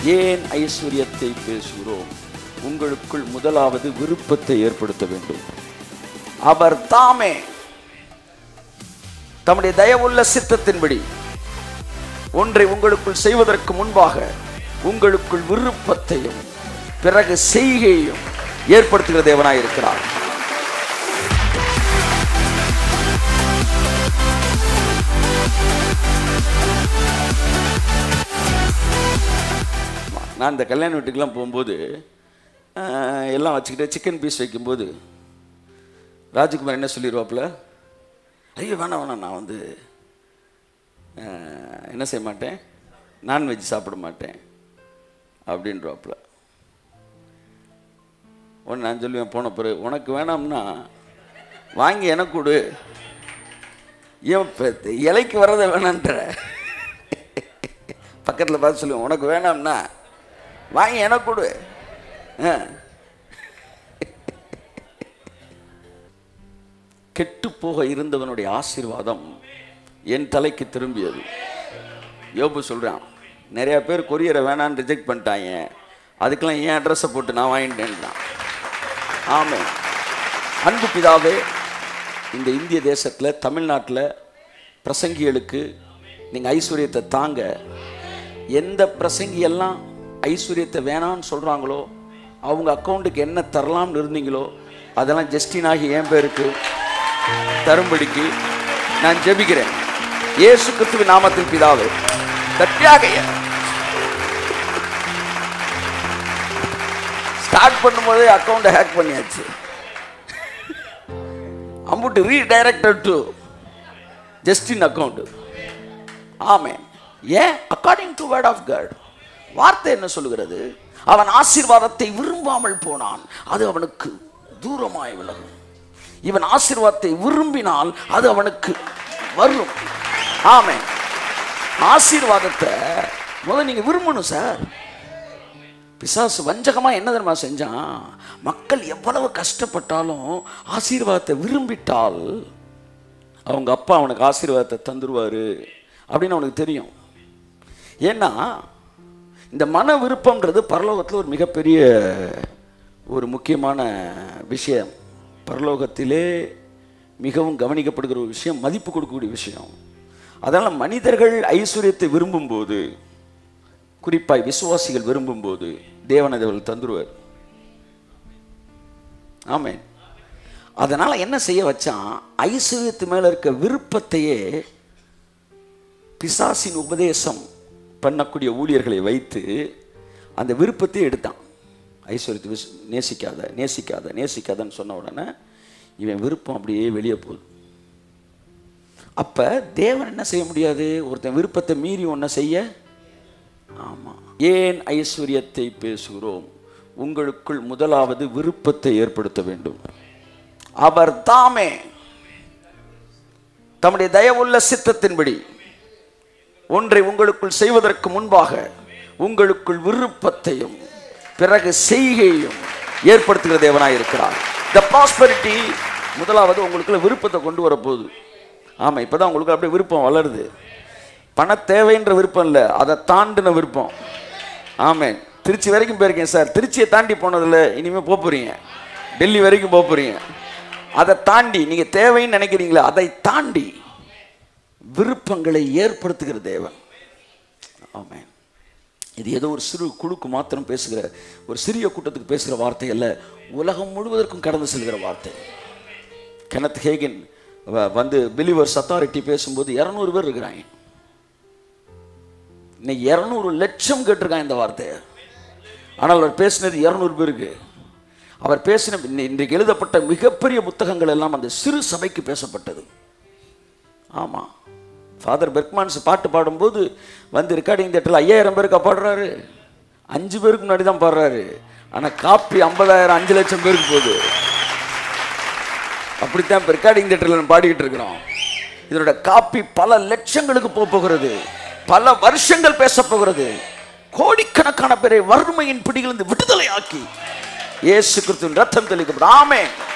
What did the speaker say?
ஏன் ஐஸ்வர்யத்தை பேசுகிறோம் உங்களுக்குள் முதலாவது விருப்பத்தை ஏற்படுத்த வேண்டும் அவர் தாமே தம்முடைய தயவுள்ள சித்தத்தின்படி ஒன்றை உங்களுக்குள் செய்வதற்கு முன்பாக உங்களுக்குள் விருப்பத்தையும் பிறகு செய்கையையும் ஏற்படுத்துகிற தேவனாய் இருக்கிறார் நான் இந்த கல்யாண வீட்டுக்கெல்லாம் போகும்போது ஆஹ், எல்லாம் வச்சுக்கிட்டு சிக்கன் பீஸ் வைக்கும்போது ராஜ்குமார் என்ன சொல்லிடுவாப்புல ஐயோ வேணாம் வேணாம் நான் வந்து ஆஹ், என்ன செய்ய மாட்டேன் நான்வெஜ் சாப்பிட மாட்டேன் அப்படின்றவாப்புல ஒன்று நான் சொல்லுவேன் போன பிறகு உனக்கு வேணாம்னா வாங்கி எனக்கு கொடு ஏன் இப்ப இலைக்கு வர்றதை வேணான்ற பக்கத்தில் பார்த்து சொல்லுவேன் உனக்கு வேணாம்னா வாங்கி எனக்கு கொடு ஆ. கெட்டுப் போக இருந்தவனுடைய ஆசீர்வாதம் என் தலைக்கு திரும்பியது யோபு சொல்கிறான் நிறைய பேர் கொரியரை வேணான்னு ரிஜெக்ட் பண்ணிட்டாங்க அதுக்கெல்லாம் ஏன் அட்ரஸை போட்டு நான் வாங்கிட்டேன்றான் ஆமே அன்பு பிதாவே இந்த இந்திய தேசத்தில் தமிழ்நாட்டில் பிரசங்கிகளுக்கு நீங்கள் ஐஸ்வர்யத்தை தாங்க எந்த பிரசங்கி எல்லாம் ஐஸ்வர்யத்தை வேணான்னு சொல்கிறாங்களோ அவங்க அக்கௌண்ட்டுக்கு என்ன தரலாம்னு இருந்தீங்களோ அதெல்லாம் ஜஸ்டின் ஆகி என் பேருக்கு தரும்படிக்கு நான் ஜெபிக்கிறேன் இயேசு கிறிஸ்துவின் நாமத்தில் பிதாவே கட்டியாக ஸ்டார்ட் பண்ணும்போதே அக்கௌண்ட்டை ஹேக் பண்ணியாச்சு அம்புட்டு redirected to Justin account amen ஏன் according to word of God வார்த்தை என்ன சொல்லுகிறது அவன் ஆசீர்வாதத்தை விரும்பாமல் போனான் அது அவனுக்கு தூரமாய் விலகும் இவன் ஆசீர்வாதத்தை விரும்பினால் அது அவனுக்கு வரும் ஆமென் ஆசீர்வாதத்தை முதல்ல நீங்க விரும்பணும் சார் பிசாசு வஞ்சகமா என்ன தெரியுமா செஞ்சான் மக்கள் எவ்வளவு கஷ்டப்பட்டாலும் ஆசீர்வாதத்தை விரும்பிட்டால் அவங்க அப்பா அவனுக்கு ஆசீர்வாதத்தை தந்துருவாரு அப்படின்னு அவனுக்கு தெரியும் ஏன்னா இந்த மன விருப்பம்ன்றது பரலோகத்தில் ஒரு மிகப்பெரிய ஒரு முக்கியமான விஷயம் பரலோகத்திலே மிகவும் கவனிக்கப்படுகிற ஒரு விஷயம் மதிப்பு கொடுக்கக்கூடிய விஷயம் அதனால் மனிதர்கள் ஐஸ்வர்யத்தை விரும்பும்போது குறிப்பாய் விசுவாசிகள் விரும்பும்போது தேவன் அதை அவர்கள் தந்துருவார் ஆமென் அதனால் என்ன செய்ய வச்சான் ஐஸ்வர்யத்து மேலே இருக்க விருப்பத்தையே பிசாசின் உபதேசம் பண்ணக்கூடிய ஊழியர்களை வைத்து அந்த விருப்பத்தை எடுத்தான் ஐஸ்வர்யத்தை விஸ் நேசிக்காத நேசிக்காத நேசிக்காதன்னு சொன்ன உடனே இவன் விருப்பம் அப்படியே வெளியே போகுது அப்போ தேவன் என்ன செய்ய முடியாது ஒருத்தன் விருப்பத்தை மீறி ஒன்றை செய்ய ஆமாம் ஏன் ஐஸ்வர்யத்தை பேசுகிறோம் உங்களுக்குள் முதலாவது விருப்பத்தை ஏற்படுத்த வேண்டும் அவர் தாமே தம்முடைய தயவுள்ள சித்தத்தின்படி ஒன்றை உங்களுக்குள் செய்வதற்கு முன்பாக உங்களுக்குள் விருப்பத்தையும் பிறகு செய்கையையும் ஏற்படுத்துகிற தேவனாய் இருக்கிறார் த ப்ராஸ்பரிட்டி முதலாவது உங்களுக்குள்ள விருப்பத்தை கொண்டு வரப்போகுது ஆமாம் இப்போ தான் உங்களுக்கு அப்படியே விருப்பம் வளருது பண தேவைன்ற விருப்பம் இல்லை அதை தாண்டின விருப்பம் ஆமென் திருச்சி வரைக்கும் போயிருக்கேன் சார் திருச்சியை தாண்டி போனதில்ல இனிமேல் போக போகிறீங்க டெல்லி வரைக்கும் போக போகிறீங்க அதை தாண்டி நீங்கள் தேவைன்னு நினைக்கிறீங்களா அதை தாண்டி விருப்பங்களை ஏற்படுத்துகிற தேவன் ஆமென் இது ஏதோ ஒரு சிறு குழுக்கு மாத்திரம் பேசுகிற ஒரு சிறிய கூட்டத்துக்கு பேசுகிற வார்த்தை அல்ல உலகம் முழுவதற்கும் கடந்து செல்கிற வார்த்தை கெனத் ஹேகன் வ- வந்து பிலிவர்ஸ் அத்தாரிட்டி பேசும்போது இரநூறு பேர் இருக்கிறாங்க இன்னைக்கு இரநூறு லட்சம் கேட்டிருக்கான் இந்த வார்த்தையை ஆனால் அவர் பேசினது இரநூறு பேருக்கு அவர் பேசின இன்னை- இன்றைக்கு எழுதப்பட்ட மிகப்பெரிய புத்தகங்கள் எல்லாம் அந்த சிறு சபைக்கு பேசப்பட்டது ஆமாம் ஃபாதர் பெர்க்மான்ஸ் பாட்டு பாடும்போது வந்து ரெக்கார்டிங் தேட்டரில் ஐயாயிரம் பேருக்கா பாடுறாரு அஞ்சு பேருக்கு முன்னாடி தான் பாடுறாரு ஆனால் காப்பி ஐம்பதாயிரம் அஞ்சு லட்சம் பேருக்கு போகுது அப்படித்தான் இப்போ ரெக்கார்டிங் தேட்டரில் நம்ம பாடிக்கிட்டு இருக்கிறோம் இதனோட காப்பி பல லட்சங்களுக்கு போக போகிறது பல வருஷங்கள் பேச போகிறது கோடிக்கணக்கான பேரை வறுமையின் பிடியிலிருந்து விடுதலை ஆக்கி இயேசு கிறிஸ்துவின் ரத்தம் தெளிக்கப்படும் ஆமென்